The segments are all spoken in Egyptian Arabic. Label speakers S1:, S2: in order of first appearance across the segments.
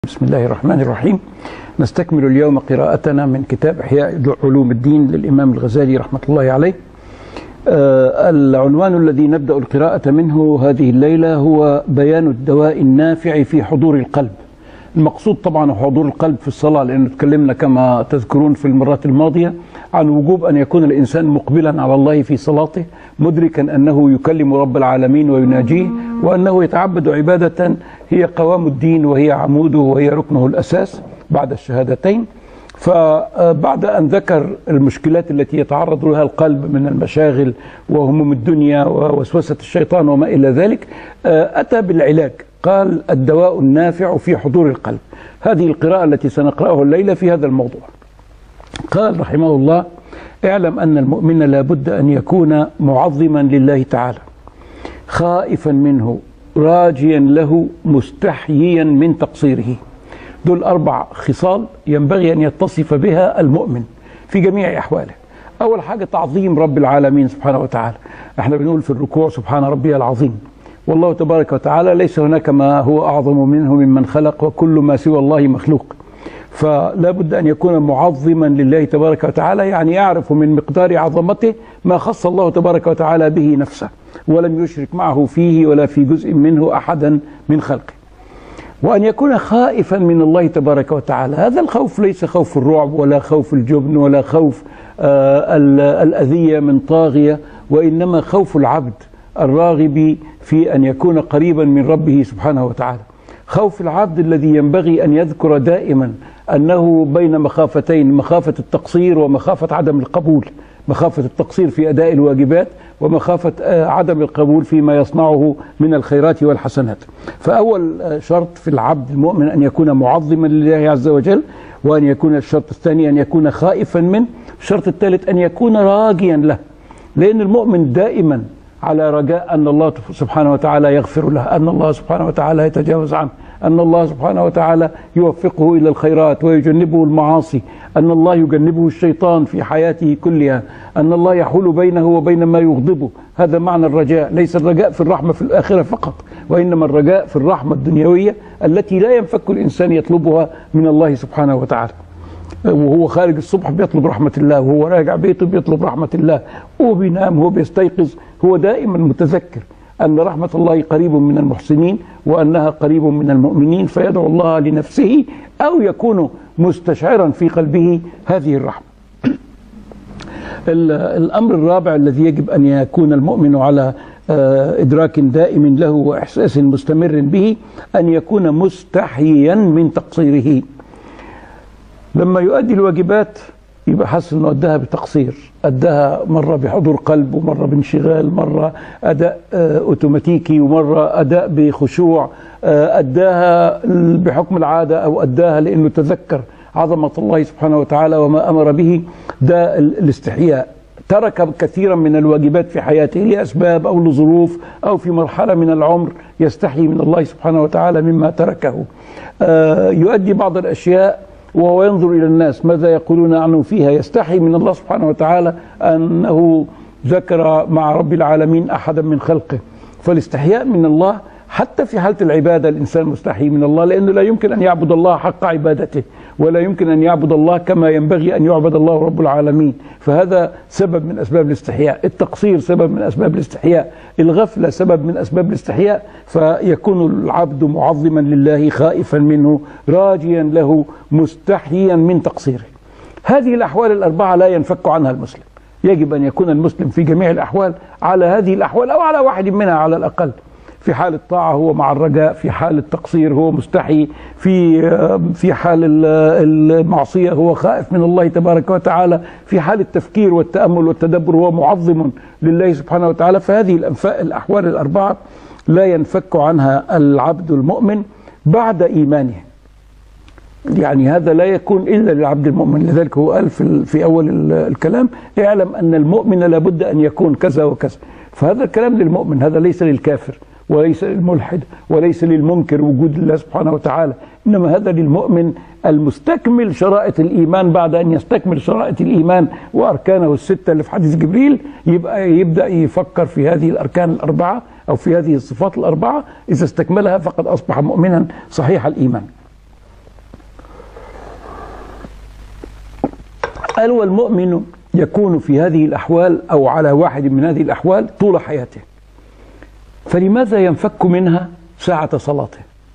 S1: بسم الله الرحمن الرحيم نستكمل اليوم قراءتنا من كتاب إحياء علوم الدين للإمام الغزالي رحمة الله عليه آه العنوان الذي نبدأ القراءة منه هذه الليلة هو بيان الدواء النافع في حضور القلب المقصود طبعا حضور القلب في الصلاة لأنه تكلمنا كما تذكرون في المرات الماضية عن وجوب أن يكون الإنسان مقبلا على الله في صلاته مدركا أنه يكلم رب العالمين ويناجيه وأنه يتعبد عبادة هي قوام الدين وهي عموده وهي ركنه الأساس بعد الشهادتين فبعد أن ذكر المشكلات التي يتعرض لها القلب من المشاغل وهموم الدنيا ووسوسة الشيطان وما إلى ذلك أتى بالعلاج قال الدواء النافع في حضور القلب هذه القراءة التي سنقرأها الليلة في هذا الموضوع قال رحمه الله اعلم أن المؤمن لا بد أن يكون معظما لله تعالى خائفا منه راجيا له مستحييا من تقصيره دول أربع خصال ينبغي أن يتصف بها المؤمن في جميع أحواله أول حاجة تعظيم رب العالمين سبحانه وتعالى احنا بنقول في الركوع سبحان ربي العظيم والله تبارك وتعالى ليس هناك ما هو أعظم منه ممن خلق وكل ما سوى الله مخلوق فلا بد أن يكون معظما لله تبارك وتعالى يعني يعرف من مقدار عظمته ما خص الله تبارك وتعالى به نفسه ولم يشرك معه فيه ولا في جزء منه أحدا من خلقه وأن يكون خائفا من الله تبارك وتعالى هذا الخوف ليس خوف الرعب ولا خوف الجبن ولا خوف آه الأذية من طاغية وإنما خوف العبد الراغب في أن يكون قريبا من ربه سبحانه وتعالى خوف العبد الذي ينبغي أن يذكر دائما أنه بين مخافتين مخافة التقصير ومخافة عدم القبول مخافة التقصير في أداء الواجبات ومخافة عدم القبول فيما يصنعه من الخيرات والحسنات فأول شرط في العبد المؤمن أن يكون معظما لله عز وجل وأن يكون الشرط الثاني أن يكون خائفا منه الشرط الثالث أن يكون راجيا له لأن المؤمن دائما على رجاء أن الله سبحانه وتعالى يغفر له أن الله سبحانه وتعالى يتجاوز عنه أن الله سبحانه وتعالى يوفقه إلى الخيرات ويجنبه المعاصي أن الله يجنبه الشيطان في حياته كلها أن الله يحول بينه وبين ما يغضبه هذا معنى الرجاء ليس الرجاء في الرحمة في الآخرة فقط وإنما الرجاء في الرحمة الدنيوية التي لا ينفك الإنسان يطلبها من الله سبحانه وتعالى وهو خارج الصبح بيطلب رحمة الله وهو راجع بيته بيطلب رحمة الله وهو بينام وهو بيستيقظ هو دائما متذكر أن رحمة الله قريب من المحسنين وأنها قريب من المؤمنين فيدعو الله لنفسه أو يكون مستشعرا في قلبه هذه الرحمة الأمر الرابع الذي يجب أن يكون المؤمن على إدراك دائم له وإحساس مستمر به أن يكون مستحيا من تقصيره لما يؤدي الواجبات يبقى حاسس انه اداها بتقصير اداها مره بحضور قلب ومره بانشغال مره اداء اوتوماتيكي ومره اداء بخشوع اداها بحكم العاده او اداها لانه تذكر عظمه الله سبحانه وتعالى وما امر به ده الاستحياء ترك كثيرا من الواجبات في حياته لاسباب او لظروف او في مرحله من العمر يستحي من الله سبحانه وتعالى مما تركه يؤدي بعض الاشياء وهو ينظر إلى الناس ماذا يقولون عنه فيها يستحي من الله سبحانه وتعالى أنه ذكر مع رب العالمين أحدا من خلقه فالاستحياء من الله حتى في حالة العبادة الإنسان مستحي من الله لأنه لا يمكن أن يعبد الله حق عبادته ولا يمكن أن يعبد الله كما ينبغي أن يعبد الله رب العالمين فهذا سبب من أسباب الاستحياء التقصير سبب من أسباب الاستحياء الغفلة سبب من أسباب الاستحياء فيكون العبد معظما لله خائفا منه راجيا له مستحيا من تقصيره هذه الأحوال الأربعة لا ينفك عنها المسلم يجب أن يكون المسلم في جميع الأحوال على هذه الأحوال أو على واحد منها على الأقل في حال الطاعة هو مع الرجاء في حال التقصير هو مستحي في في حال المعصية هو خائف من الله تبارك وتعالى في حال التفكير والتأمل والتدبر هو معظم لله سبحانه وتعالى فهذه الأحوال الأربعة لا ينفك عنها العبد المؤمن بعد إيمانه يعني هذا لا يكون إلا للعبد المؤمن لذلك هو قال في, في أول الكلام اعلم أن المؤمن لابد أن يكون كذا وكذا فهذا الكلام للمؤمن هذا ليس للكافر وليس للملحد وليس للمنكر وجود الله سبحانه وتعالى انما هذا للمؤمن المستكمل شرائط الايمان بعد ان يستكمل شرائط الايمان واركانه السته اللي في حديث جبريل يبقى يبدا يفكر في هذه الاركان الاربعه او في هذه الصفات الاربعه اذا استكملها فقد اصبح مؤمنا صحيح الايمان. قال والمؤمن يكون في هذه الأحوال أو على واحد من هذه الأحوال طول حياته فلماذا ينفك منها ساعة صلاته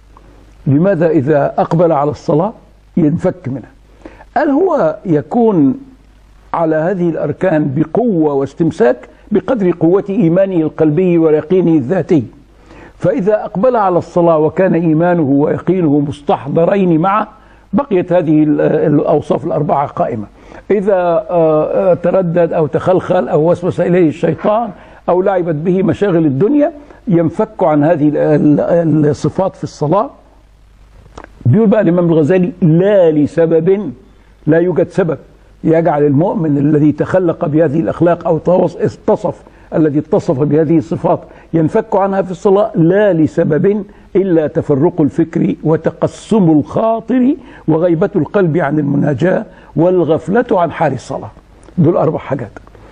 S1: لماذا إذا أقبل على الصلاة ينفك منها هل هو يكون على هذه الأركان بقوة واستمساك بقدر قوة إيمانه القلبي ويقينه الذاتي فإذا أقبل على الصلاة وكان إيمانه ويقينه مستحضرين معه بقيت هذه الأوصاف الأربعة قائمة إذا تردد أو تخلخل أو وسوس إليه الشيطان أو لعبت به مشاغل الدنيا ينفك عن هذه الصفات في الصلاة بيقول بقى الإمام الغزالي لا لسبب لا يوجد سبب يجعل المؤمن الذي تخلق بهذه الأخلاق أو اتصف الذي اتصف بهذه الصفات ينفك عنها في الصلاة لا لسبب إلا تفرق الفكر وتقسم الخاطر وغيبة القلب عن المناجاة والغفلة عن حال الصلاة دول أربع حاجات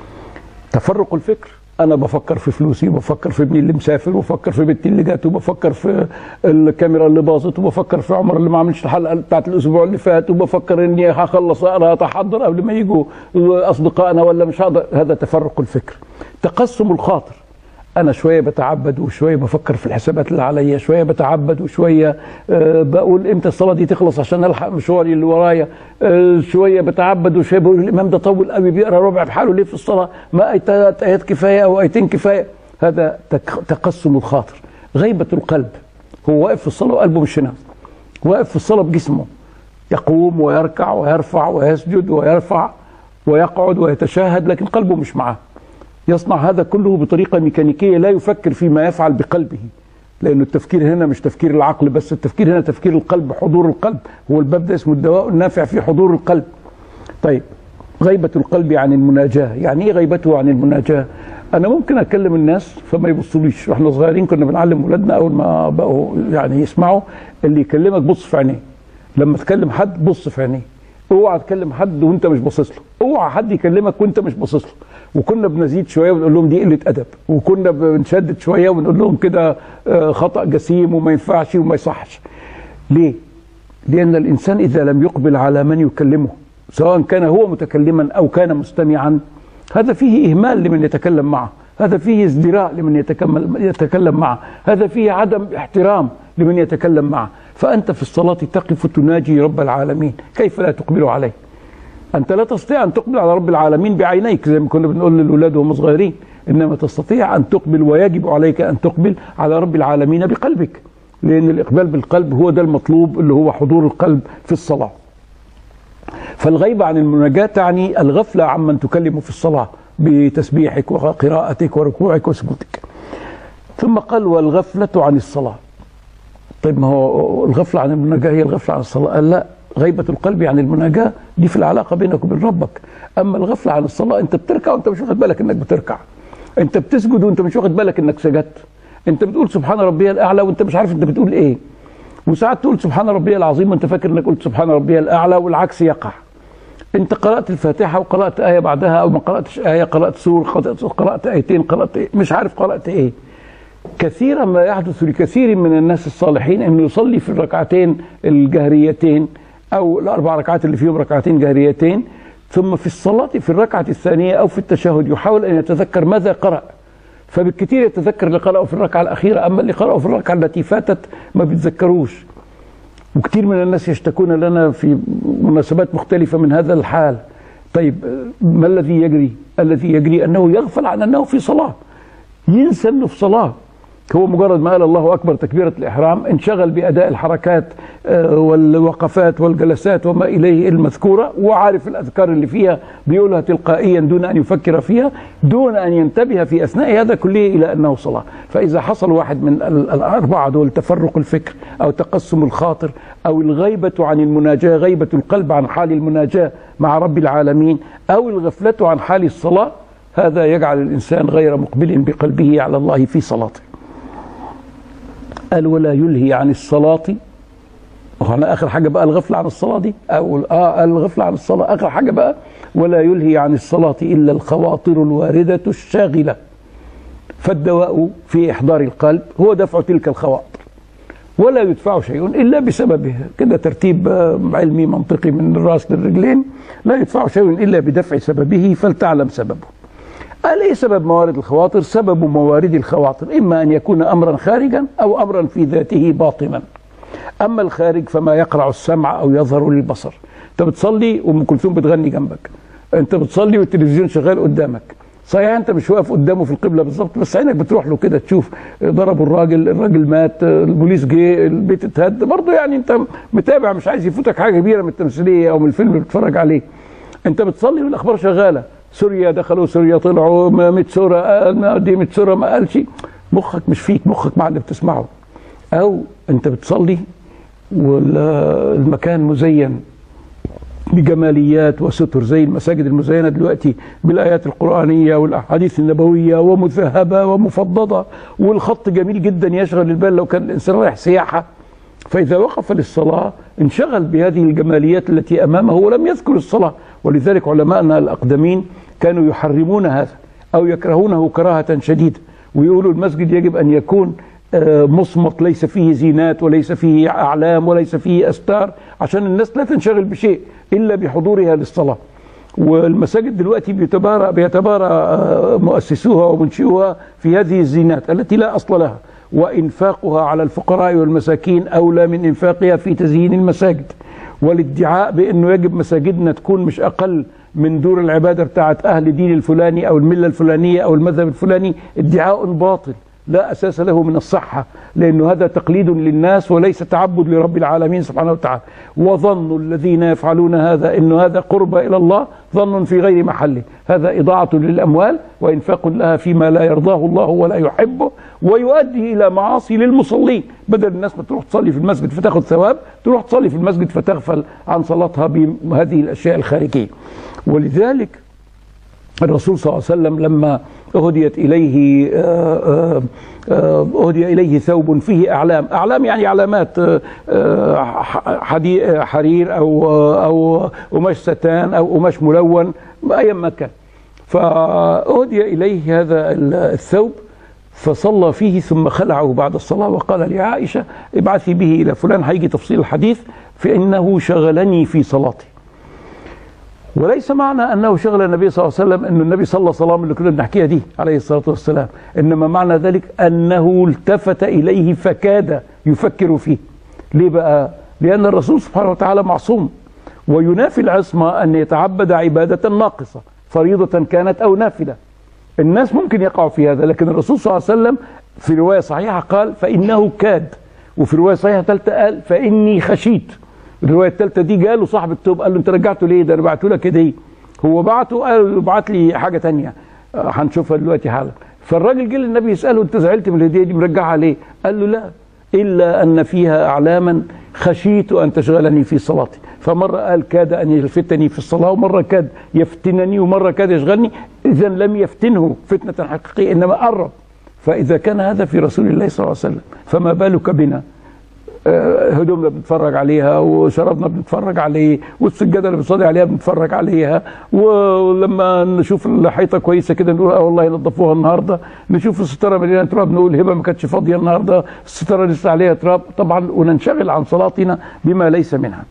S1: تفرق الفكر انا بفكر في فلوسي وبفكر في ابني اللي مسافر وبفكر في بنتي اللي جات وبفكر في الكاميرا اللي باظت وبفكر في عمر اللي ما عملش الحلقه بتاعت الاسبوع اللي فات وبفكر اني هخلص اقرا اتحضر قبل ما يجوا اصدقائنا ولا مش هقدر هذا تفرق الفكر تقسم الخاطر انا شويه بتعبد وشويه بفكر في الحسابات اللي عليا شويه بتعبد وشويه أه بقول امتى الصلاه دي تخلص عشان الحق مشواري اللي ورايا أه شويه بتعبد وشويه بقول الامام ده طول قوي بيقرا ربع بحاله ليه في الصلاه ما ايات ايات كفايه او ايتين كفايه هذا تقسم الخاطر غيبه القلب هو واقف في الصلاه وقلبه مش هنا واقف في الصلاه بجسمه يقوم ويركع ويرفع ويسجد ويرفع ويقعد ويتشاهد لكن قلبه مش معاه يصنع هذا كله بطريقة ميكانيكية لا يفكر فيما يفعل بقلبه لأن التفكير هنا مش تفكير العقل بس التفكير هنا تفكير القلب حضور القلب هو الباب ده اسمه الدواء النافع في حضور القلب طيب غيبة القلب عن المناجاة يعني ايه غيبته عن المناجاة انا ممكن اكلم الناس فما يبصوليش واحنا صغيرين كنا بنعلم ولادنا اول ما بقوا يعني يسمعوا اللي يكلمك بص في عينيه لما تكلم حد بص في عينيه اوعى تكلم حد وانت مش باصص له اوعى حد يكلمك وانت مش باصص له وكنا بنزيد شويه ونقول لهم دي قله ادب وكنا بنشدد شويه ونقول لهم كده خطا جسيم وما ينفعش وما يصحش ليه لان الانسان اذا لم يقبل على من يكلمه سواء كان هو متكلما او كان مستمعا هذا فيه اهمال لمن يتكلم معه هذا فيه ازدراء لمن يتكلم معه هذا فيه عدم احترام لمن يتكلم معه فأنت في الصلاة تقف تناجي رب العالمين كيف لا تقبل عليه أنت لا تستطيع أن تقبل على رب العالمين بعينيك زي ما كنا بنقول للأولاد وهم صغيرين إنما تستطيع أن تقبل ويجب عليك أن تقبل على رب العالمين بقلبك لأن الإقبال بالقلب هو ده المطلوب اللي هو حضور القلب في الصلاة فالغيبة عن المناجاة تعني الغفلة عمن تكلم في الصلاة بتسبيحك وقراءتك وركوعك وسجودك ثم قال والغفلة عن الصلاة طيب ما هو الغفلة عن المناجاة هي الغفلة عن الصلاة قال لا غيبة القلب عن المناجاة دي في العلاقة بينك وبين ربك أما الغفلة عن الصلاة أنت بتركع وأنت مش واخد بالك إنك بتركع أنت بتسجد وأنت مش واخد بالك إنك سجدت أنت بتقول سبحان ربي الأعلى وأنت مش عارف أنت بتقول إيه وساعات تقول سبحان ربي العظيم وأنت فاكر إنك قلت سبحان ربي الأعلى والعكس يقع أنت قرأت الفاتحة وقرأت آية بعدها أو ما قرأتش آية قرأت سورة قرأت آيتين قرأت إيه مش عارف قرأت إيه كثيرا ما يحدث لكثير من الناس الصالحين انه يصلي في الركعتين الجهريتين او الاربع ركعات اللي فيهم ركعتين جهريتين ثم في الصلاه في الركعه الثانيه او في التشهد يحاول ان يتذكر ماذا قرأ فبالكثير يتذكر اللي قرأه في الركعه الاخيره اما اللي قرأه في الركعه التي فاتت ما بيتذكروش وكثير من الناس يشتكون لنا في مناسبات مختلفه من هذا الحال طيب ما الذي يجري الذي يجري انه يغفل عن انه في صلاه ينسى انه في صلاه هو مجرد ما قال الله اكبر تكبيره الاحرام انشغل باداء الحركات والوقفات والجلسات وما اليه المذكوره وعارف الاذكار اللي فيها بيقولها تلقائيا دون ان يفكر فيها دون ان ينتبه في اثناء هذا كله الى انه صلاه فاذا حصل واحد من الاربعه دول تفرق الفكر او تقسم الخاطر او الغيبه عن المناجاه غيبه القلب عن حال المناجاه مع رب العالمين او الغفله عن حال الصلاه هذا يجعل الانسان غير مقبل بقلبه على الله في صلاته قال ولا يلهي عن الصلاة وهنا آخر حاجة بقى الغفلة عن الصلاة دي أو آه الغفلة عن الصلاة آخر حاجة بقى ولا يلهي عن الصلاة إلا الخواطر الواردة الشاغلة فالدواء في إحضار القلب هو دفع تلك الخواطر ولا يدفع شيء إلا بسببه كده ترتيب علمي منطقي من الرأس للرجلين لا يدفع شيء إلا بدفع سببه فلتعلم سببه قال ايه سبب موارد الخواطر سبب موارد الخواطر اما ان يكون امرا خارجا او امرا في ذاته باطنا اما الخارج فما يقرع السمع او يظهر للبصر انت بتصلي وام كلثوم بتغني جنبك انت بتصلي والتلفزيون شغال قدامك صحيح انت مش واقف قدامه في القبله بالظبط بس عينك بتروح له كده تشوف ضربوا الراجل الراجل مات البوليس جه البيت اتهد برضه يعني انت متابع مش عايز يفوتك حاجه كبيره من التمثيليه او من الفيلم اللي بتتفرج عليه انت بتصلي والاخبار شغاله سوريا دخلوا سوريا طلعوا 100 سوره دي 100 سوره ما قالش مخك مش فيك مخك مع اللي بتسمعه او انت بتصلي والمكان مزين بجماليات وستر زي المساجد المزينه دلوقتي بالايات القرانيه والاحاديث النبويه ومذهبه ومفضده والخط جميل جدا يشغل البال لو كان الانسان رايح سياحه فاذا وقف للصلاه انشغل بهذه الجماليات التي امامه ولم يذكر الصلاه ولذلك علماءنا الاقدمين كانوا يحرمون هذا او يكرهونه كراهه شديده ويقولوا المسجد يجب ان يكون مصمت ليس فيه زينات وليس فيه اعلام وليس فيه استار عشان الناس لا تنشغل بشيء الا بحضورها للصلاه والمساجد دلوقتي بيتبارى بيتبارى مؤسسوها ومنشئوها في هذه الزينات التي لا اصل لها وانفاقها على الفقراء والمساكين اولى من انفاقها في تزيين المساجد والادعاء بانه يجب مساجدنا تكون مش اقل من دور العباده بتاعت اهل الدين الفلاني او المله الفلانيه او المذهب الفلاني ادعاء باطل لا اساس له من الصحه لانه هذا تقليد للناس وليس تعبد لرب العالمين سبحانه وتعالى وظن الذين يفعلون هذا انه هذا قرب الى الله ظن في غير محله هذا اضاعه للاموال وانفاق لها فيما لا يرضاه الله ولا يحبه ويؤدي الى معاصي للمصلين بدل الناس ما تروح تصلي في المسجد فتاخذ ثواب تروح تصلي في المسجد فتغفل عن صلاتها بهذه الاشياء الخارجيه ولذلك الرسول صلى الله عليه وسلم لما أهديت إليه أهدي إليه ثوب فيه أعلام أعلام يعني علامات حرير أو أو قماش ستان أو قماش ملون أيا ما كان فأهدي إليه هذا الثوب فصلى فيه ثم خلعه بعد الصلاة وقال لعائشة ابعثي به إلى فلان هيجي تفصيل الحديث فإنه شغلني في صلاتي وليس معنى انه شغل النبي صلى الله عليه وسلم ان النبي صلى صلاه اللي كنا بنحكيها دي عليه الصلاه والسلام انما معنى ذلك انه التفت اليه فكاد يفكر فيه ليه بقى لان الرسول سبحانه وتعالى معصوم وينافي العصمه ان يتعبد عباده ناقصه فريضه كانت او نافله الناس ممكن يقعوا في هذا لكن الرسول صلى الله عليه وسلم في روايه صحيحه قال فانه كاد وفي روايه صحيحه ثالثه قال فاني خشيت الروايه الثالثه دي جاله صاحب التوب قال له انت رجعته ليه ده انا بعته لك هديه هو بعته قال له بعت لي حاجه ثانيه هنشوفها دلوقتي حالا فالراجل جه للنبي يساله انت زعلت من الهديه دي مرجعها ليه قال له لا الا ان فيها اعلاما خشيت ان تشغلني في صلاتي فمره قال كاد ان يلفتني في الصلاه ومره كاد يفتنني ومره كاد يشغلني اذا لم يفتنه فتنه حقيقيه انما قرب فاذا كان هذا في رسول الله صلى الله عليه وسلم فما بالك بنا هدومنا بنتفرج عليها وشرابنا بنتفرج عليه والسجاده اللي بنصلي عليها بنتفرج عليها ولما نشوف الحيطه كويسه كده نقول اه والله نظفوها النهارده نشوف الستاره مليانه تراب نقول هبه ما كانتش فاضيه النهارده الستاره لسه عليها تراب طبعا وننشغل عن صلاتنا بما ليس منها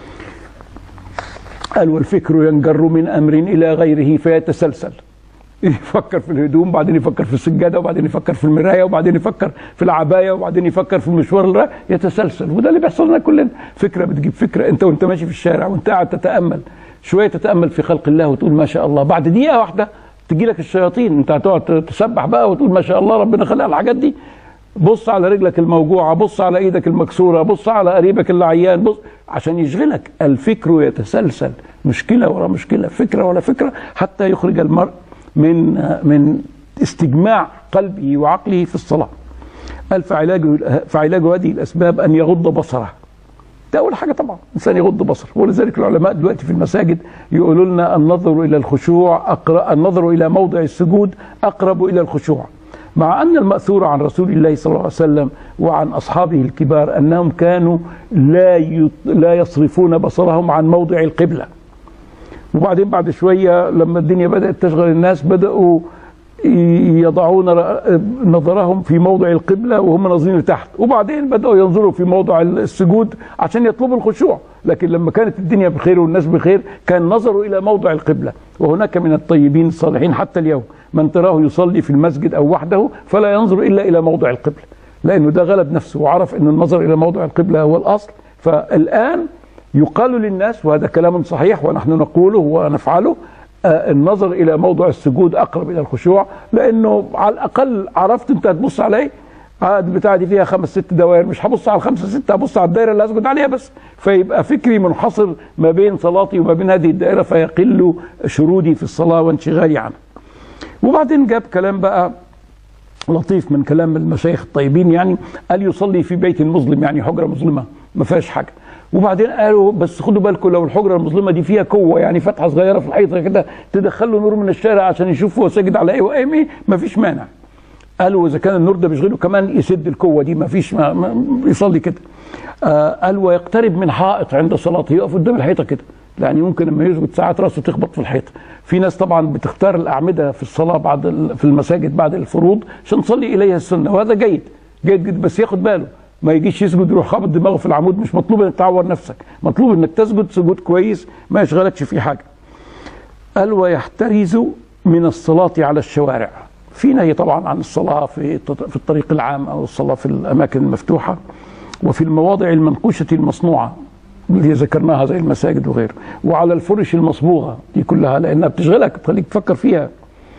S1: قال والفكر ينجر من امر الى غيره فيتسلسل يفكر في الهدوم بعدين يفكر في السجاده وبعدين يفكر في المرايه وبعدين يفكر في العبايه وبعدين يفكر في المشوار اللي رايح يتسلسل وده اللي بيحصل لنا كلنا فكره بتجيب فكره انت وانت ماشي في الشارع وانت قاعد تتامل شويه تتامل في خلق الله وتقول ما شاء الله بعد دقيقه واحده تجي لك الشياطين انت هتقعد تسبح بقى وتقول ما شاء الله ربنا خلق الحاجات دي بص على رجلك الموجوعه بص على ايدك المكسوره بص على قريبك اللي عيان بص عشان يشغلك الفكر يتسلسل مشكله ورا مشكله فكره ولا فكره حتى يخرج المرء من من استجماع قلبه وعقله في الصلاة قال فعلاج فعلاج هذه الأسباب أن يغض بصره ده أول حاجة طبعا الإنسان يغض بصره ولذلك العلماء دلوقتي في المساجد يقولوا لنا النظر إلى الخشوع أقرأ النظر إلى موضع السجود أقرب إلى الخشوع مع أن المأثور عن رسول الله صلى الله عليه وسلم وعن أصحابه الكبار أنهم كانوا لا لا يصرفون بصرهم عن موضع القبلة وبعدين بعد شوية لما الدنيا بدأت تشغل الناس بدأوا يضعون نظرهم في موضع القبلة وهم ناظرين لتحت وبعدين بدأوا ينظروا في موضع السجود عشان يطلبوا الخشوع لكن لما كانت الدنيا بخير والناس بخير كان نظروا إلى موضع القبلة وهناك من الطيبين الصالحين حتى اليوم من تراه يصلي في المسجد أو وحده فلا ينظر إلا إلى موضع القبلة لأنه ده غلب نفسه وعرف أن النظر إلى موضع القبلة هو الأصل فالآن يقال للناس وهذا كلام صحيح ونحن نقوله ونفعله آه، النظر الى موضع السجود اقرب الى الخشوع لانه على الاقل عرفت انت هتبص على ايه البتاعه دي فيها خمس ست دوائر مش هبص على الخمسه سته هبص على الدائره اللي اسجد عليها بس فيبقى فكري منحصر ما بين صلاتي وما بين هذه الدائره فيقل شرودي في الصلاه وانشغالي عنها. وبعدين جاب كلام بقى لطيف من كلام المشايخ الطيبين يعني قال يصلي في بيت مظلم يعني حجره مظلمه ما فيهاش حاجه وبعدين قالوا بس خدوا بالكم لو الحجره المظلمه دي فيها قوه يعني فتحه صغيره في الحيطه كده تدخل له نور من الشارع عشان يشوف هو ساجد على ايه وقايم ايه مفيش مانع قالوا اذا كان النور ده بيشغله كمان يسد القوه دي مفيش ما, ما يصلي كده آه قال ويقترب من حائط عند صلاته يقف قدام الحيطه كده يعني ممكن لما يسجد ساعات راسه تخبط في الحيطه في ناس طبعا بتختار الاعمده في الصلاه بعد في المساجد بعد الفروض عشان تصلي اليها السنه وهذا جيد جيد جدا بس ياخد باله ما يجيش يسجد يروح خابط دماغه في العمود مش مطلوب انك تعور نفسك مطلوب انك تسجد سجود كويس ما يشغلكش في حاجه قال ويحترز من الصلاه على الشوارع في نهي طبعا عن الصلاه في في الطريق العام او الصلاه في الاماكن المفتوحه وفي المواضع المنقوشه المصنوعه اللي ذكرناها زي المساجد وغيره وعلى الفرش المصبوغه دي كلها لانها بتشغلك بتخليك تفكر فيها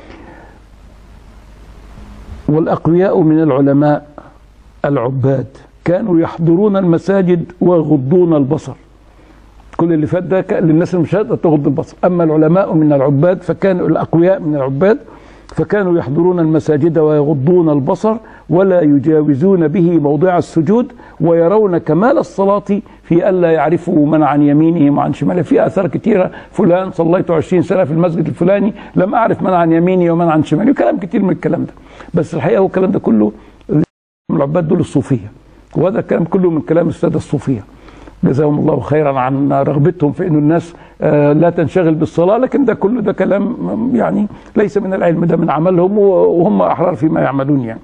S1: والاقوياء من العلماء العباد كانوا يحضرون المساجد ويغضون البصر كل اللي فات ده للناس اللي مش تغض البصر اما العلماء من العباد فكانوا الاقوياء من العباد فكانوا يحضرون المساجد ويغضون البصر ولا يجاوزون به موضع السجود ويرون كمال الصلاة في ألا يعرفوا من عن يمينهم وعن شماله في آثار كثيرة فلان صليت عشرين سنة في المسجد الفلاني لم أعرف من عن يميني ومن عن شمالي وكلام كثير من الكلام ده بس الحقيقة هو الكلام ده كله العباد دول الصوفية وهذا الكلام كله من كلام السادة الصوفية جزاهم الله خيرا عن رغبتهم في أن الناس آه، لا تنشغل بالصلاة لكن ده كله ده كلام يعني ليس من العلم ده من عملهم وهم أحرار فيما يعملون يعني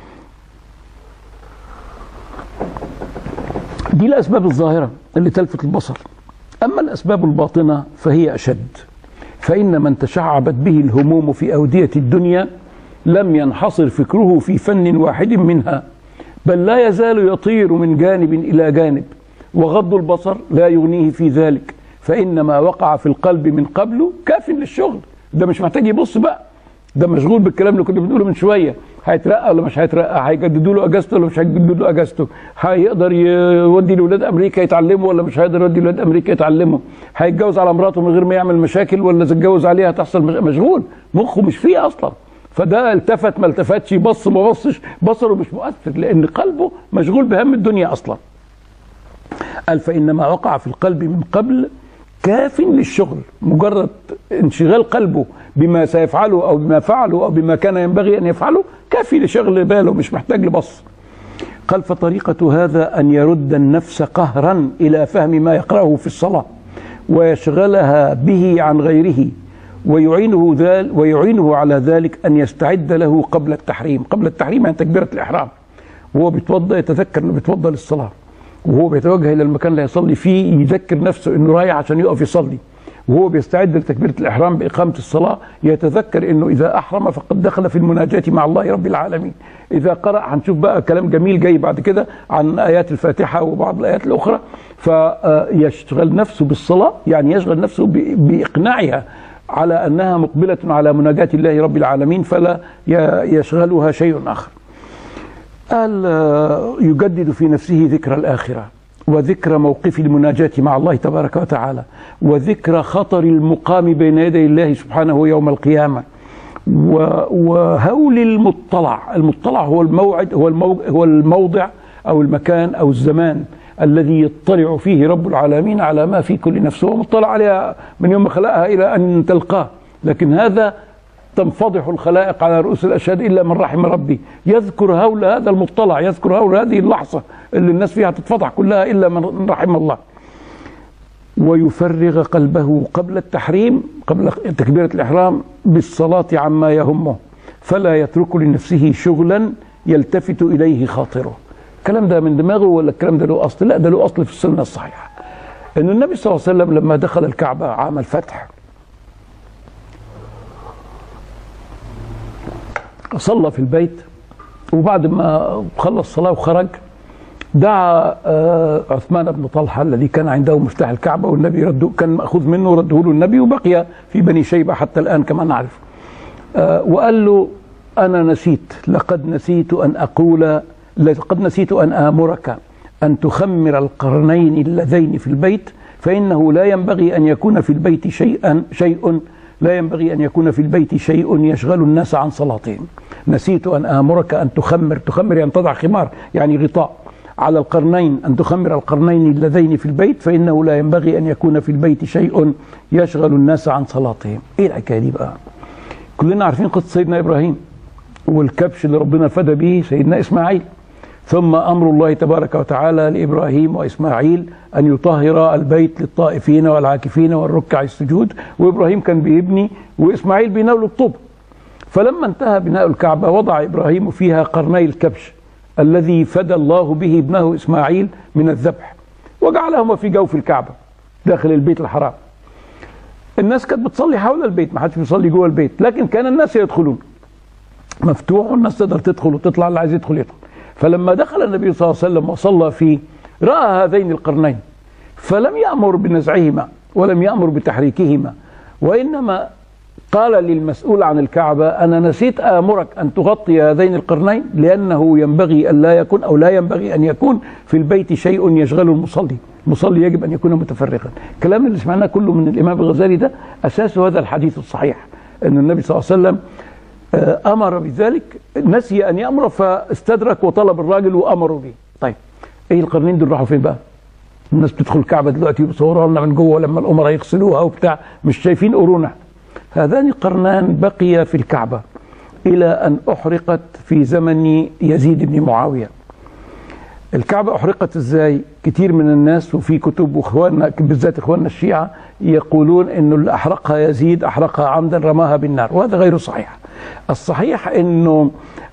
S1: دي الأسباب الظاهرة اللي تلفت البصر أما الأسباب الباطنة فهي أشد فإن من تشعبت به الهموم في أودية الدنيا لم ينحصر فكره في فن واحد منها بل لا يزال يطير من جانب إلى جانب وغض البصر لا يغنيه في ذلك فإن ما وقع في القلب من قبله كاف للشغل ده مش محتاج يبص بقى ده مشغول بالكلام اللي كنا بنقوله من شويه هيترقى ولا مش هيترقى هيجددوا له اجازته ولا مش هيجددوا له اجازته هيقدر يودي لاولاد امريكا يتعلموا ولا مش هيقدر يودي لاولاد امريكا يتعلموا هيتجوز على مراته من غير ما يعمل مشاكل ولا اذا اتجوز عليها تحصل مشغول مخه مش فيه اصلا فده التفت ما التفتش بص ما بصش بصره مش مؤثر لان قلبه مشغول بهم الدنيا اصلا قال فانما وقع في القلب من قبل كاف للشغل مجرد انشغال قلبه بما سيفعله او بما فعله او بما كان ينبغي ان يفعله كافي لشغل باله مش محتاج لبص قال فطريقة هذا أن يرد النفس قهرا إلى فهم ما يقرأه في الصلاة ويشغلها به عن غيره ويعينه ذل ويعينه على ذلك أن يستعد له قبل التحريم قبل التحريم يعني تكبيرة الإحرام وهو بيتوضأ يتذكر أنه بيتوضأ للصلاة وهو بيتوجه إلى المكان اللي هيصلي فيه يذكر نفسه أنه رايح عشان يقف يصلي وهو بيستعد لتكبيرة الإحرام بإقامة الصلاة يتذكر أنه إذا أحرم فقد دخل في المناجاة مع الله رب العالمين إذا قرأ هنشوف بقى كلام جميل جاي بعد كده عن آيات الفاتحة وبعض الآيات الأخرى فيشتغل نفسه بالصلاة يعني يشغل نفسه بإقناعها على أنها مقبلة على مناجاة الله رب العالمين فلا يشغلها شيء آخر قال يجدد في نفسه ذكر الآخرة وذكر موقف المناجاة مع الله تبارك وتعالى وذكر خطر المقام بين يدي الله سبحانه يوم القيامة وهول المطلع المطلع هو الموعد هو هو الموضع أو المكان أو الزمان الذي يطلع فيه رب العالمين على ما في كل نفس هو مطلع عليها من يوم خلقها إلى أن تلقاه لكن هذا تنفضح الخلائق على رؤوس الأشهاد إلا من رحم ربي يذكر هول هذا المطلع يذكر هول هذه اللحظة اللي الناس فيها تتفضح كلها إلا من رحم الله ويفرغ قلبه قبل التحريم قبل تكبيرة الإحرام بالصلاة عما يهمه فلا يترك لنفسه شغلا يلتفت إليه خاطره الكلام ده من دماغه ولا الكلام ده له أصل لا ده له أصل في السنة الصحيحة أن النبي صلى الله عليه وسلم لما دخل الكعبة عام الفتح صلى في البيت وبعد ما خلص صلاة وخرج دعا آه، عثمان بن طلحة الذي كان عنده مفتاح الكعبة والنبي رده كان مأخوذ منه رده له النبي وبقي في بني شيبة حتى الآن كما نعرف آه، وقال له أنا نسيت لقد نسيت أن أقول لقد نسيت أن آمرك أن تخمر القرنين اللذين في البيت فإنه لا ينبغي أن يكون في البيت شيئا شيء لا ينبغي أن يكون في البيت شيء يشغل الناس عن صلاتهم نسيت أن آمرك أن تخمر تخمر أن تضع خمار يعني غطاء على القرنين أن تخمر القرنين اللذين في البيت فإنه لا ينبغي أن يكون في البيت شيء يشغل الناس عن صلاتهم إيه الحكاية دي بقى كلنا عارفين قصة سيدنا إبراهيم والكبش اللي ربنا فدى به سيدنا إسماعيل ثم أمر الله تبارك وتعالى لإبراهيم وإسماعيل أن يطهر البيت للطائفين والعاكفين والركع السجود وإبراهيم كان بيبني وإسماعيل بيناول الطوب فلما انتهى بناء الكعبة وضع إبراهيم فيها قرني الكبش الذي فدى الله به ابنه إسماعيل من الذبح وجعلهما في جوف الكعبة داخل البيت الحرام الناس كانت بتصلي حول البيت ما حدش بيصلي جوه البيت لكن كان الناس يدخلون مفتوح والناس تقدر تدخل وتطلع اللي عايز يدخل يدخل فلما دخل النبي صلى الله عليه وسلم وصلى فيه راى هذين القرنين فلم يامر بنزعهما ولم يامر بتحريكهما وانما قال للمسؤول عن الكعبة أنا نسيت آمرك أن تغطي هذين القرنين لأنه ينبغي أن لا يكون أو لا ينبغي أن يكون في البيت شيء يشغل المصلي المصلي يجب أن يكون متفرغا الكلام اللي سمعناه كله من الإمام الغزالي ده أساسه هذا الحديث الصحيح أن النبي صلى الله عليه وسلم آه، أمر بذلك نسي أن يأمر فاستدرك وطلب الراجل وأمره به طيب إيه القرنين دول راحوا فين بقى الناس بتدخل الكعبة دلوقتي وبصورها لنا من جوه لما الأمراء يغسلوها وبتاع مش شايفين قرونها هذان القرنان بقيا في الكعبة إلى أن أحرقت في زمن يزيد بن معاوية الكعبة أحرقت إزاي كتير من الناس وفي كتب وإخواننا بالذات إخواننا الشيعة يقولون أنه اللي أحرقها يزيد أحرقها عمدا رماها بالنار وهذا غير صحيح الصحيح أنه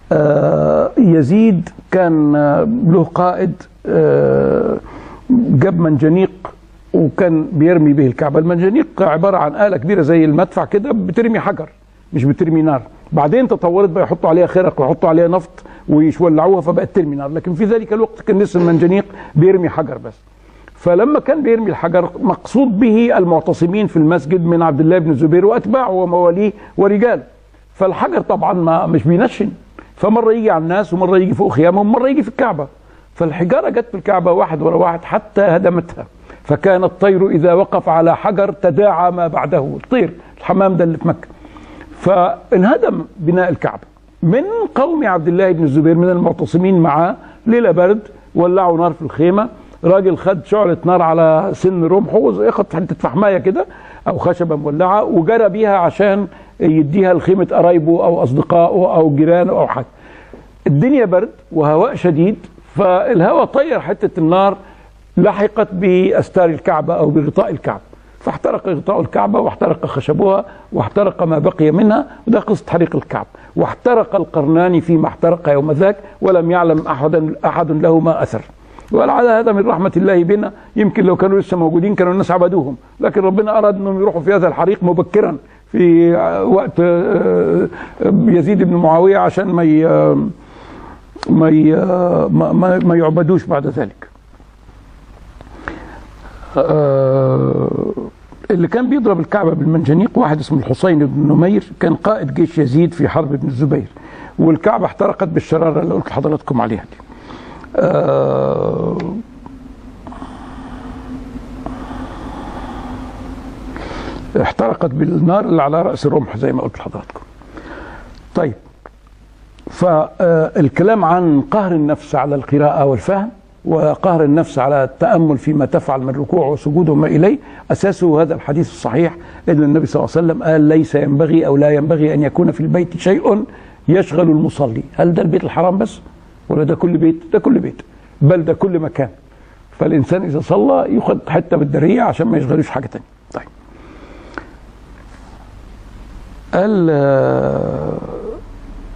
S1: آه، يزيد كان آه، له قائد آه، جاب منجنيق وكان بيرمي به الكعبه المنجنيق عباره عن اله كبيره زي المدفع كده بترمي حجر مش بترمي نار بعدين تطورت بقى يحطوا عليها خرق ويحطوا عليها نفط ويولعوها فبقت ترمي نار لكن في ذلك الوقت كان لسه المنجنيق بيرمي حجر بس فلما كان بيرمي الحجر مقصود به المعتصمين في المسجد من عبد الله بن الزبير واتباعه ومواليه ورجاله فالحجر طبعا ما مش بينشن فمره يجي على الناس ومره يجي فوق خيامهم ومره يجي في الكعبه فالحجاره جت في الكعبه واحد ورا واحد حتى هدمتها فكان الطير إذا وقف على حجر تداعى ما بعده الطير الحمام ده اللي في مكة فانهدم بناء الكعبة من قوم عبد الله بن الزبير من المعتصمين معاه ليلة برد ولعوا نار في الخيمة راجل خد شعلة نار على سن رمحه ياخد حتة فحماية كده أو خشبة مولعة وجرى بيها عشان يديها لخيمة قرايبه أو أصدقائه أو جيرانه أو حاجة الدنيا برد وهواء شديد فالهواء طير حتة النار لحقت باستار الكعبه او بغطاء الكعبه فاحترق غطاء الكعبه واحترق خشبها واحترق ما بقي منها وده قصه حريق الكعبه واحترق القرنان فيما احترق يوم ذاك ولم يعلم احد احد له ما اثر ولعل هذا من رحمة الله بنا يمكن لو كانوا لسه موجودين كانوا الناس عبدوهم لكن ربنا أراد أنهم يروحوا في هذا الحريق مبكرا في وقت آه، يزيد بن معاوية عشان ما ما ما, ما يعبدوش بعد ذلك آه، اللي كان بيضرب الكعبة بالمنجنيق واحد اسمه الحسين بن نمير كان قائد جيش يزيد في حرب ابن الزبير والكعبة احترقت بالشرارة اللي قلت لحضراتكم عليها دي آه، احترقت بالنار اللي على رأس الرمح زي ما قلت لحضراتكم طيب فالكلام عن قهر النفس على القراءة والفهم وقهر النفس على التأمل فيما تفعل من ركوع وسجود وما إليه أساسه هذا الحديث الصحيح أن النبي صلى الله عليه وسلم قال ليس ينبغي أو لا ينبغي أن يكون في البيت شيء يشغل المصلي هل ده البيت الحرام بس ولا ده كل بيت ده كل بيت بل ده كل مكان فالإنسان إذا صلى ياخد حتة بالدرية عشان ما يشغلوش حاجة تانية طيب قال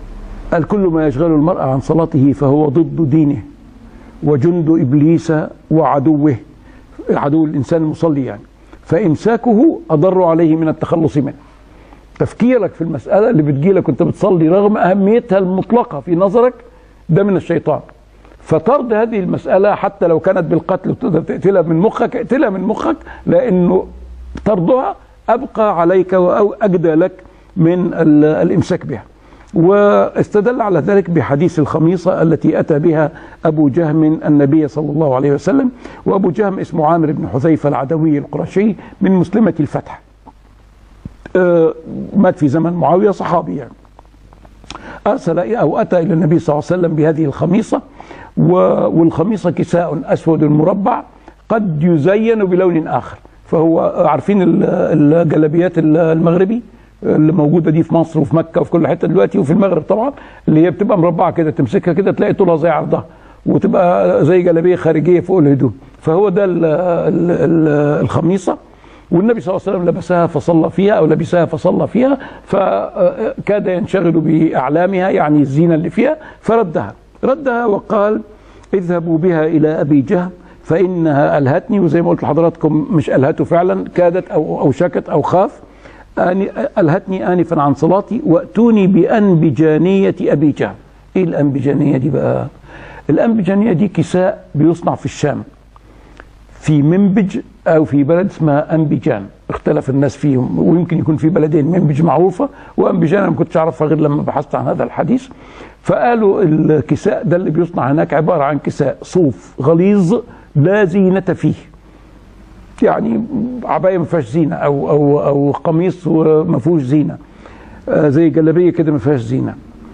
S1: قال كل ما يشغل المرء عن صلاته فهو ضد دينه وجند ابليس وعدوه عدو الانسان المصلي يعني فامساكه اضر عليه من التخلص منه تفكيرك في المساله اللي بتجيلك وانت بتصلي رغم اهميتها المطلقه في نظرك ده من الشيطان فطرد هذه المساله حتى لو كانت بالقتل وتقدر تقتلها من مخك اقتلها من مخك لانه طردها ابقى عليك واجدى لك من الامساك بها واستدل على ذلك بحديث الخميصة التي أتى بها أبو جهم النبي صلى الله عليه وسلم وأبو جهم اسمه عامر بن حذيفة العدوي القرشي من مسلمة الفتح آه، مات في زمن معاوية صحابي يعني أرسل أو أتى إلى النبي صلى الله عليه وسلم بهذه الخميصة والخميصة كساء أسود مربع قد يزين بلون آخر فهو عارفين الجلابيات المغربي اللي موجوده دي في مصر وفي مكه وفي كل حته دلوقتي وفي المغرب طبعا اللي هي بتبقى مربعه كده تمسكها كده تلاقي طولها زي عرضها وتبقى زي جلابيه خارجيه فوق الهدوم فهو ده ال ال ال الخميصه والنبي صلى الله عليه وسلم لبسها فصلى فيها او لبسها فصلى فيها فكاد ينشغل باعلامها يعني الزينه اللي فيها فردها ردها وقال اذهبوا بها الى ابي جهم فانها الهتني وزي ما قلت لحضراتكم مش الهته فعلا كادت او او شكت او خاف ألهتني آنفا عن صلاتي وأتوني بأنبجانية أبي جهم إيه الأنبجانية دي بقى الأنبجانية دي كساء بيصنع في الشام في منبج أو في بلد اسمها أنبجان اختلف الناس فيهم ويمكن يكون في بلدين منبج معروفة وأنبجان أنا ما كنتش أعرفها غير لما بحثت عن هذا الحديث فقالوا الكساء ده اللي بيصنع هناك عبارة عن كساء صوف غليظ لا زينة فيه يعني عبايه ما فيهاش زينه او او او قميص ما فيهوش زينه آه زي جلابيه كده ما فيهاش زينه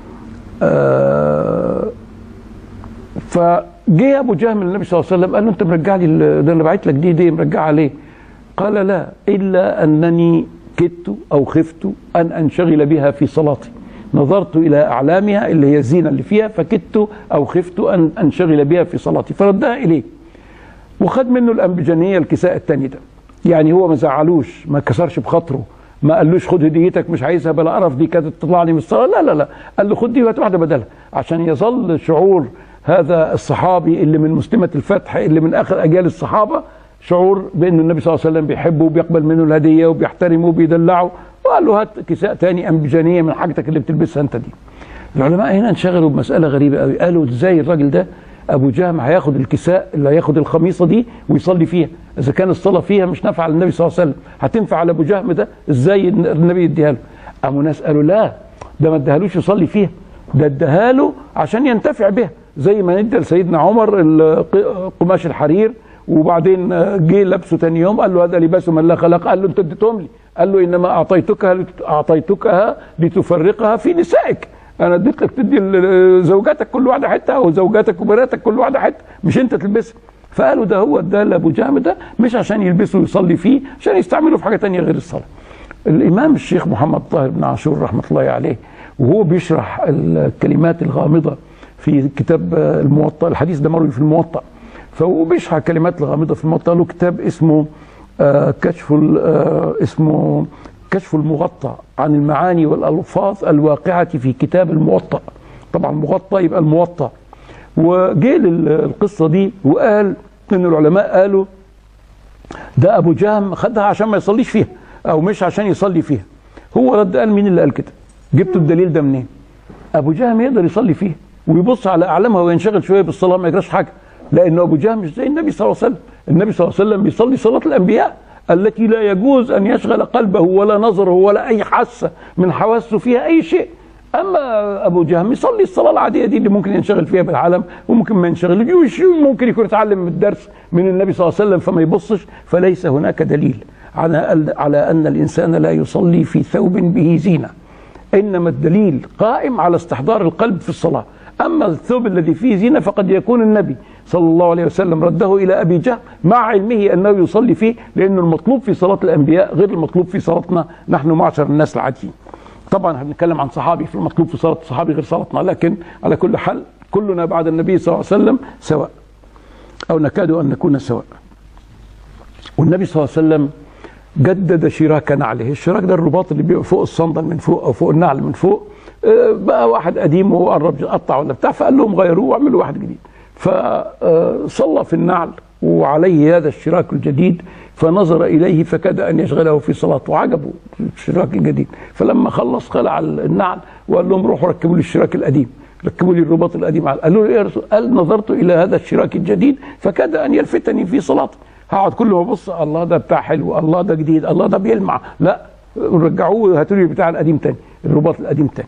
S1: آه فجه ابو جهم للنبي صلى الله عليه وسلم قال له انت مرجع لي ده انا باعت لك دي دي مرجعها ليه؟ قال لا الا انني كدت او خفت ان انشغل بها في صلاتي نظرت الى اعلامها اللي هي الزينه اللي فيها فكدت او خفت ان انشغل بها في صلاتي فردها اليه وخد منه الانبجانيه الكساء الثاني ده يعني هو ما زعلوش ما كسرش بخاطره ما قالوش خد هديتك مش عايزها بلا قرف دي كانت تطلع لي من الصلاه لا لا لا قال له خد دي وهات واحده بدلها عشان يظل شعور هذا الصحابي اللي من مسلمه الفتح اللي من اخر اجيال الصحابه شعور بان النبي صلى الله عليه وسلم بيحبه وبيقبل منه الهديه وبيحترمه وبيدلعه وقال له هات كساء تاني انبجانيه من حاجتك اللي بتلبسها انت دي العلماء هنا انشغلوا بمساله غريبه قوي قالوا ازاي الراجل ده ابو جهم هياخد الكساء اللي هياخد الخميصه دي ويصلي فيها اذا كان الصلاه فيها مش نافعه للنبي صلى الله عليه وسلم هتنفع على ابو جهم ده ازاي النبي يديها له قاموا ناس قالوا لا ده ما اداهالوش يصلي فيها ده اداها له عشان ينتفع بها زي ما ندى لسيدنا عمر قماش الحرير وبعدين جه لبسه ثاني يوم قال له هذا لباس من لا خلق قال له انت اديتهم لي قال له انما اعطيتكها اعطيتكها لتفرقها في نسائك انا اديت لك تدي زوجاتك كل واحده حته او زوجاتك وبناتك كل واحده حته مش انت تلبسها فقالوا ده هو ده لابو جهم ده مش عشان يلبسه ويصلي فيه عشان يستعمله في حاجه تانية غير الصلاه الامام الشيخ محمد طاهر بن عاشور رحمه الله عليه وهو بيشرح الكلمات الغامضه في كتاب الموطأ الحديث ده مروي في الموطأ فهو بيشرح الكلمات الغامضه في الموطأ له كتاب اسمه آه كشف آه اسمه كشف المغطى عن المعاني والألفاظ الواقعة في كتاب الموطأ طبعا مغطى يبقى الموطأ وجه القصة دي وقال ان العلماء قالوا ده ابو جهم خدها عشان ما يصليش فيها او مش عشان يصلي فيها هو رد قال مين اللي قال كده جبتوا الدليل ده منين ابو جهم يقدر يصلي فيها ويبص على اعلامها وينشغل شويه بالصلاه ما يجراش حاجه لانه ابو جهم مش زي النبي صلى الله عليه وسلم النبي صلى الله عليه وسلم بيصلي صلاه الانبياء التي لا يجوز أن يشغل قلبه ولا نظره ولا أي حاسة من حواسه فيها أي شيء أما أبو جهم يصلي الصلاة العادية دي اللي ممكن ينشغل فيها بالعالم وممكن ما ينشغلش ممكن يكون يتعلم الدرس من النبي صلى الله عليه وسلم فما يبصش فليس هناك دليل على على أن الإنسان لا يصلي في ثوب به زينة إنما الدليل قائم على استحضار القلب في الصلاة أما الثوب الذي فيه زينة فقد يكون النبي صلى الله عليه وسلم رده إلى أبي جهل مع علمه أنه يصلي فيه لأن المطلوب في صلاة الأنبياء غير المطلوب في صلاتنا نحن معشر الناس العاديين طبعا هنتكلم عن صحابي في المطلوب في صلاة الصحابي غير صلاتنا لكن على كل حال كلنا بعد النبي صلى الله عليه وسلم سواء أو نكاد أن نكون سواء والنبي صلى الله عليه وسلم جدد شراك نعله الشراك ده الرباط اللي بيبقى فوق الصندل من فوق او فوق النعل من فوق آه، بقى واحد قديم وقرب يقطع ولا بتاع فقال لهم غيروه واعملوا واحد جديد فصلى في النعل وعليه هذا الشراك الجديد فنظر اليه فكاد ان يشغله في صلاته وعجبه الشراك الجديد فلما خلص خلع النعل وقال لهم روحوا ركبوا لي الشراك القديم ركبوا لي الرباط القديم قالوا له ايه يا رسول قال نظرت الى هذا الشراك الجديد فكاد ان يلفتني في صلاتي هقعد كل ما ابص الله ده بتاع حلو الله ده جديد الله ده بيلمع لا رجعوه هاتوا لي بتاع القديم تاني الرباط القديم تاني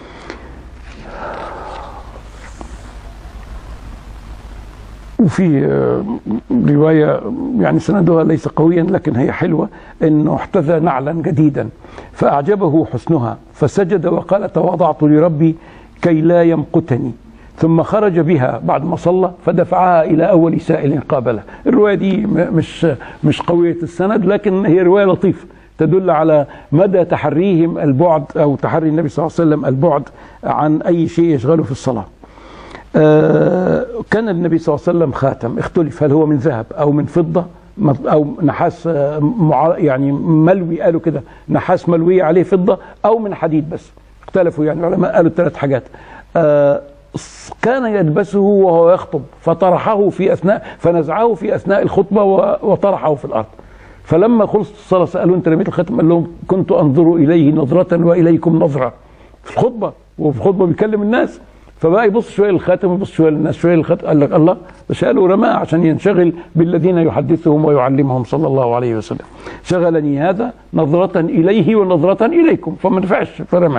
S1: وفي آه، رواية يعني سندها ليس قويا لكن هي حلوة انه احتذى نعلا جديدا فاعجبه حسنها فسجد وقال تواضعت لربي كي لا يمقتني ثم خرج بها بعد ما صلى فدفعها الى اول سائل قابله الروايه دي م- مش مش قويه السند لكن هي روايه لطيفه تدل على مدى تحريهم البعد او تحري النبي صلى الله عليه وسلم البعد عن اي شيء يشغله في الصلاه آه، كان النبي صلى الله عليه وسلم خاتم اختلف هل هو من ذهب او من فضه مط- او نحاس آه، مع- يعني ملوي قالوا كده نحاس ملوي عليه فضه او من حديد بس اختلفوا يعني العلماء قالوا ثلاث حاجات آه، ص- كان يلبسه وهو يخطب فطرحه في اثناء فنزعه في اثناء الخطبه و- وطرحه في الارض فلما خلصت الصلاه سالوه انت رميت الختم قال لهم كنت انظر اليه نظره واليكم نظره في الخطبه وفي الخطبه بيكلم الناس فبقى يبص شويه للخاتم ويبص شويه للناس شويه للخاتم قال لك الله شالوا رماه عشان ينشغل بالذين يحدثهم ويعلمهم صلى الله عليه وسلم شغلني هذا نظرة إليه ونظرة إليكم فما نفعش فرماه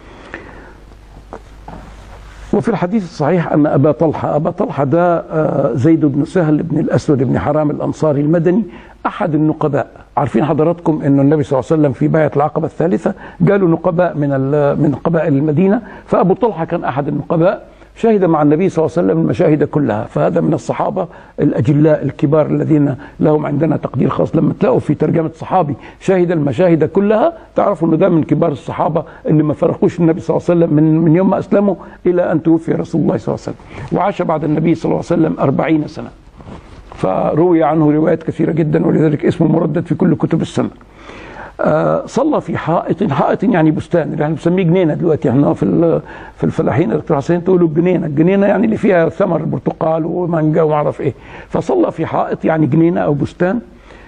S1: وفي الحديث الصحيح أن أبا طلحة أبا طلحة ده آه، زيد بن سهل بن الأسود بن حرام الأنصاري المدني أحد النقباء عارفين حضراتكم أن النبي صلى الله عليه وسلم في باية العقبة الثالثة جاله نقباء من ال- من قبائل المدينة فأبو طلحة كان أحد النقباء شهد مع النبي صلى الله عليه وسلم المشاهد كلها فهذا من الصحابة الأجلاء الكبار الذين لهم عندنا تقدير خاص لما تلاقوا في ترجمة صحابي شهد المشاهد كلها تعرفوا أنه ده من كبار الصحابة اللي ما فرقوش النبي صلى الله عليه وسلم من, من يوم ما أسلموا إلى أن توفي رسول الله صلى الله عليه وسلم وعاش بعد النبي صلى الله عليه وسلم أربعين سنة فروي عنه روايات كثيرة جدا ولذلك اسمه مردد في كل كتب السنة آه، صلى في حائط حائط يعني بستان اللي احنا بنسميه جنينه دلوقتي احنا في ال- في الفلاحين يا دكتور حسين تقولوا الجنينه الجنينه يعني اللي فيها ثمر برتقال ومانجا وما اعرف ايه فصلى في حائط يعني جنينه او بستان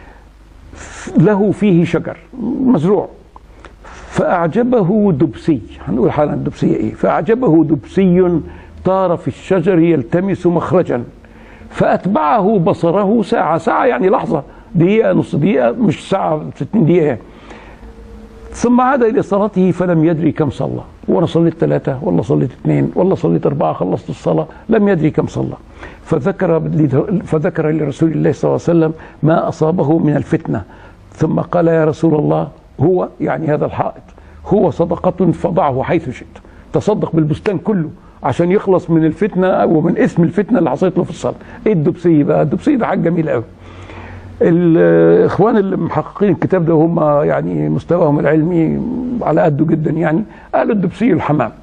S1: له فيه شجر مزروع فأعجبه دبسي هنقول حالا الدبسية إيه فأعجبه دبسي طار في الشجر يلتمس مخرجا فأتبعه بصره ساعة ساعة يعني لحظة دقيقة نص دقيقة مش ساعة 60 دقيقة يعني. ثم عاد إلى صلاته فلم يدري كم صلى وأنا صليت ثلاثة ولا صليت اثنين ولا صليت أربعة خلصت الصلاة لم يدري كم صلى فذكر فذكر لرسول الله صلى الله عليه وسلم ما أصابه من الفتنة ثم قال يا رسول الله هو يعني هذا الحائط هو صدقة فضعه حيث شئت تصدق بالبستان كله عشان يخلص من الفتنة ومن اسم الفتنة اللي حصلت له في الصلاة ايه الدبسي بقى الدبسي ده حاجة جميلة قوي الاخوان اللي محققين الكتاب ده وهم يعني مستواهم العلمي على قده جدا يعني قالوا الدبسي الحمام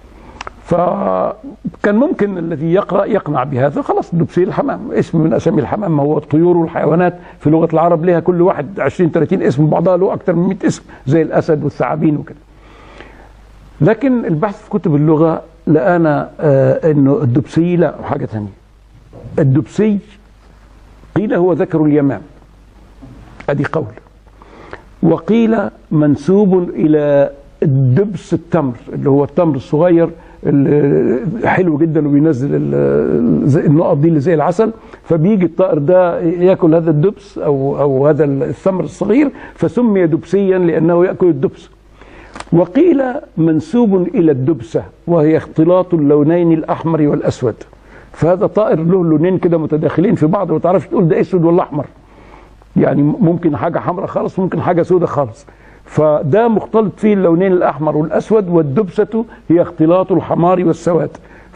S1: فكان ممكن الذي يقرا يقنع بهذا خلاص الدبسي الحمام اسم من اسامي الحمام ما هو الطيور والحيوانات في لغه العرب لها كل واحد 20 30 اسم بعضها له اكثر من 100 اسم زي الاسد والثعابين وكده لكن البحث في كتب اللغه لقانا آه انه الدبسي لا حاجه ثانيه الدبسي قيل هو ذكر اليمام ادي قول وقيل منسوب الى دبس التمر اللي هو التمر الصغير اللي حلو جدا وبينزل ال- زي النقط دي اللي زي العسل فبيجي الطائر ده ياكل هذا الدبس او او هذا الثمر الصغير فسمي دبسيا لانه ياكل الدبس وقيل منسوب الى الدبسه وهي اختلاط اللونين الاحمر والاسود فهذا طائر له لونين كده متداخلين في بعض ما تعرفش تقول ده اسود ولا احمر يعني ممكن حاجه حمراء خالص ممكن حاجه سوداء خالص فده مختلط فيه اللونين الاحمر والاسود والدبسه هي اختلاط الحمار والسواد